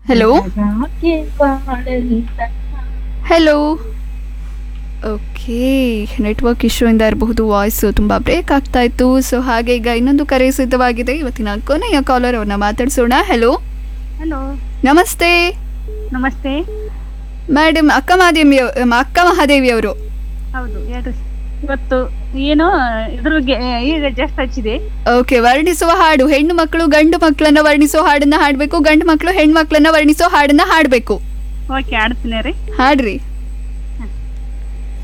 Hello ರಾಕೆ ಬಾಳಲಿಲ್ಲ. Hello okay network ಇಶ್ಯೂಯಿಂದ ಇರಬಹುದು ವಾಯ್ಸ್ ತುಂಬ ಬ್ರೇಕ್ ಆಗ್ತಾ ಇತ್ತು ಸೊ ಹಾಗೆ ಈಗ ಇನ್ನೊಂದು ಕರೆ ಸಿದ್ಧವಾಗಿದೆ ಇವತ್ತಿನ ಕೊನೆಯ ಕಾಲರ್ ಅವ್ರನ್ನ ಮಾತಾಡ್ಸೋಣ ಹಲೋ ಹಲೋ ನಮಸ್ತೆ ನಮಸ್ತೆ ಮೇಡಮ್ ಅಕ್ಕ ಮಹಾದೇವಿ ಅಕ್ಕ ಮಹಾದೇವಿ ಅವರು ಹೌದು ಎರಡು ಇವತ್ತು ಏನು ಇದ್ರ ಬಗ್ಗೆ ಈಗ ಜಸ್ಟ್ ಹಚ್ಚಿದೆ ಓಕೆ ವರ್ಣಿಸುವ ಹಾಡು ಹೆಣ್ಣು ಮಕ್ಕಳು ಗಂಡು ಮಕ್ಕಳನ್ನ ವರ್ಣಿಸೋ ಹಾಡನ್ನ ಹಾಡಬೇಕು ಗಂಡು ಮಕ್ಕಳು ಹೆಣ್ಣು ಮಕ್ಕಳನ್ನ ವರ್ಣಿಸೋ ಹಾಡನ್ನ ಹಾಡಬೇಕು ಓಕೆ ಆಡ್ತೀನಿ ರೀ ಹಾಡ್ರಿ